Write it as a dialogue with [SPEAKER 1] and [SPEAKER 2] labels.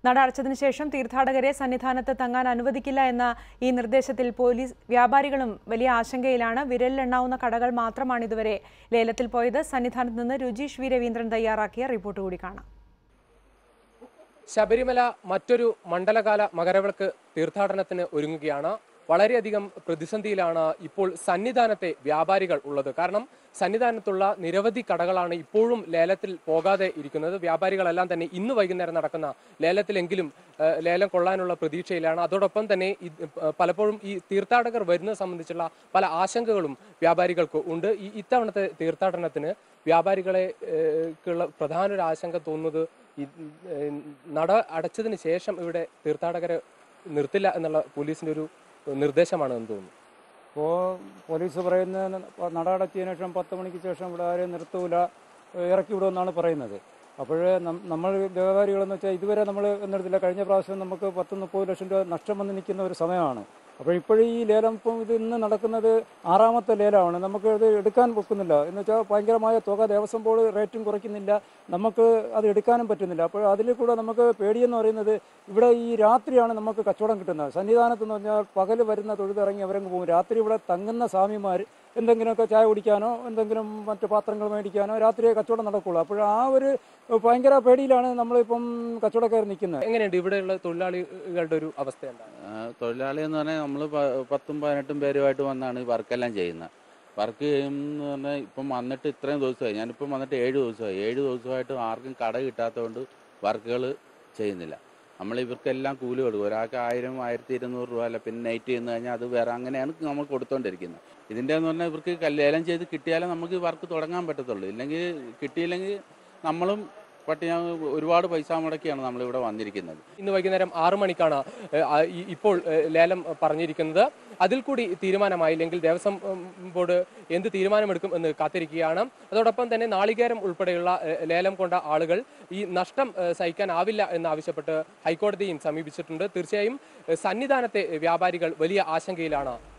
[SPEAKER 1] നട അടച്ചതിനു ശേഷം തീർത്ഥാടകരെ സന്നിധാനത്ത് തങ്ങാൻ അനുവദിക്കില്ല എന്ന ഈ നിർദ്ദേശത്തിൽ പോലീസ് വ്യാപാരികളും വലിയ ആശങ്കയിലാണ് വിരലിലെണ്ണാവുന്ന കടകൾ മാത്രമാണ് ഇതുവരെ ലേലത്തിൽ പോയത് സന്നിധാനത്ത് നിന്ന് രുചീഷ് വി രവീന്ദ്രൻ തയ്യാറാക്കിയ റിപ്പോർട്ട് കൂടി കാണാം
[SPEAKER 2] ശബരിമല മറ്റൊരു മണ്ഡലകാല മകരവിളക്ക് തീർത്ഥാടനത്തിന് ഒരുങ്ങുകയാണ് വളരെയധികം പ്രതിസന്ധിയിലാണ് ഇപ്പോൾ സന്നിധാനത്തെ വ്യാപാരികൾ ഉള്ളത് കാരണം സന്നിധാനത്തുള്ള നിരവധി കടകളാണ് ഇപ്പോഴും ലേലത്തിൽ പോകാതെ ഇരിക്കുന്നത് വ്യാപാരികളെല്ലാം തന്നെ ഇന്ന് വൈകുന്നേരം നടക്കുന്ന ലേലത്തിലെങ്കിലും ഏഹ്, ലേലം കൊള്ളാനുള്ള പ്രതീക്ഷയിലാണ് അതോടൊപ്പം തന്നെ ഇത് പലപ്പോഴും ഈ തീർത്ഥാടകർ വരുന്നത് സംബന്ധിച്ചുള്ള പല ആശങ്കകളും വ്യാപാരികൾക്ക് ഉണ്ട് ഈ ഇത്തവണത്തെ തീർത്ഥാടനത്തിന് വ്യാപാരികളെ ഏഹ്, ക്കുള്ള പ്രധാന ഒരു ആശങ്ക തോന്നുന്നത് ഈ ഏഹ്, നട അടച്ചതിന് ശേഷം ഇവിടെ തീർത്ഥാടകരെ നിർത്തില്ല എന്നുള്ള പോലീസിന്റെ ഒരു നിർദ്ദേശമാണ് എന്ന് തോന്നുന്നു
[SPEAKER 3] ഇപ്പോൾ പോലീസ് പറയുന്ന നട അടച്ചതിന് ശേഷം പത്ത് മണിക്ക് ശേഷം ഇവിടെ ആരെയും നിർത്തൂല ഇറക്കി വിടുമെന്നാണ് പറയുന്നത് അപ്പോൾ നമ്മൾ വ്യാപാരികളെന്ന് വെച്ചാൽ ഇതുവരെ നമ്മൾ എന്നെടുത്തില്ല കഴിഞ്ഞ പ്രാവശ്യം നമുക്ക് പത്ത് മുപ്പത് ലക്ഷം രൂപ നഷ്ടം വന്ന് നിൽക്കുന്ന ഒരു സമയമാണ് അപ്പോൾ ഇപ്പോഴും ഈ ലേലം ഇപ്പം ഇത് ഇന്ന് നടക്കുന്നത് ആറാമത്തെ ലേലമാണ് നമുക്ക് ഇത് എടുക്കാൻ ഒക്കുന്നില്ല എന്ന് വെച്ചാൽ ഭയങ്കരമായ തുക ദേവസ്വം ബോർഡ് റേറ്റും കുറയ്ക്കുന്നില്ല നമുക്ക് അത് എടുക്കാനും പറ്റുന്നില്ല അപ്പോൾ അതിൽ കൂടെ നമുക്ക് പേടിയെന്ന് പറയുന്നത് ഇവിടെ ഈ രാത്രിയാണ് നമുക്ക് കച്ചവടം കിട്ടുന്നത് സന്നിധാനത്ത് എന്ന് പറഞ്ഞാൽ പകൽ വരുന്ന തൊഴുതിറങ്ങി അവരങ്ങ് പോകും രാത്രി ഇവിടെ തങ്ങുന്ന സ്വാമിമാർ എന്തെങ്കിലുമൊക്കെ ചായ കുടിക്കാനോ എന്തെങ്കിലും മറ്റു പാത്രങ്ങൾ മേടിക്കാനോ രാത്രിയെ കച്ചവടം നടക്കുള്ളൂ അപ്പോൾ ആ ഒരു ഭയങ്കര പേടിയിലാണ് നമ്മളിപ്പം കച്ചവടക്കാർ നിൽക്കുന്നത്
[SPEAKER 2] എങ്ങനെയുണ്ട് ഇവിടെയുള്ള തൊഴിലാളികളുടെ ഒരു അവസ്ഥ എന്താണ്
[SPEAKER 4] ആ, തൊഴിലാളി എന്ന് പറഞ്ഞാൽ നമ്മൾ പത്തും പതിനെട്ടും പേരുമായിട്ട് വന്നാണ് ഈ വർക്കെല്ലാം ചെയ്യുന്നത് വർക്ക് ചെയ്യുമെന്ന് പറഞ്ഞാൽ ഇപ്പം വന്നിട്ട് ഇത്രയും ദിവസമായി ഞാനിപ്പം വന്നിട്ട് ഏഴ് ദിവസമായി ഏഴ് ദിവസമായിട്ട് ആർക്കും കട കിട്ടാത്തതുകൊണ്ട് വർക്കുകൾ ചെയ്യുന്നില്ല നമ്മൾ ഇവർക്കെല്ലാം കൂലി കൊടുക്കും ഒരാൾക്ക് ആയിരം ആയിരത്തി ഇരുന്നൂറ് രൂപ അല്ല പിന്നെ നൈറ്റ് ചെയ്യുന്ന കഴിഞ്ഞാൽ അത് വേറെ അങ്ങനെയാണ് നമ്മൾ കൊടുത്തോണ്ടിരിക്കുന്നത് ഇതിൻ്റെ എന്ന് പറഞ്ഞാൽ ഇവർക്ക് കല്യാണം ചെയ്ത് കിട്ടിയാലേ നമുക്ക് വർക്ക് തുടങ്ങാൻ പറ്റത്തുള്ളൂ ഇല്ലെങ്കിൽ കിട്ടിയില്ലെങ്കിൽ നമ്മളും പട്ടി ഒരുപാട് പൈസ മുടക്കിയാണ് നമ്മളിവിടെ വന്നിരിക്കുന്നത്
[SPEAKER 2] ഇന്ന് വൈകുന്നേരം ആറു മണിക്കാണ് ഏഹ്, ആ, ഈ- ഇപ്പോൾ ഏഹ്, ലേലം പറഞ്ഞിരിക്കുന്നത് അതിൽ കൂടി തീരുമാനമായില്ലെങ്കിൽ ദേവസ്വം ഉം, ബോർഡ് എന്ത് തീരുമാനമെടുക്കും എന്ന് കാത്തിരിക്കുകയാണ് അതോടൊപ്പം തന്നെ നാളികേരം ഉൾപ്പെടെയുള്ള ഏഹ്, ലേലം കൊണ്ട ആളുകൾ ഈ നഷ്ടം ഏഹ്, സഹിക്കാനാവില്ല എന്നാവശ്യപ്പെട്ട് ഹൈക്കോടതിയും സമീപിച്ചിട്ടുണ്ട് തീർച്ചയായും ഏഹ്, സന്നിധാനത്തെ വ്യാപാരികൾ വലിയ ആശങ്കയിലാണ്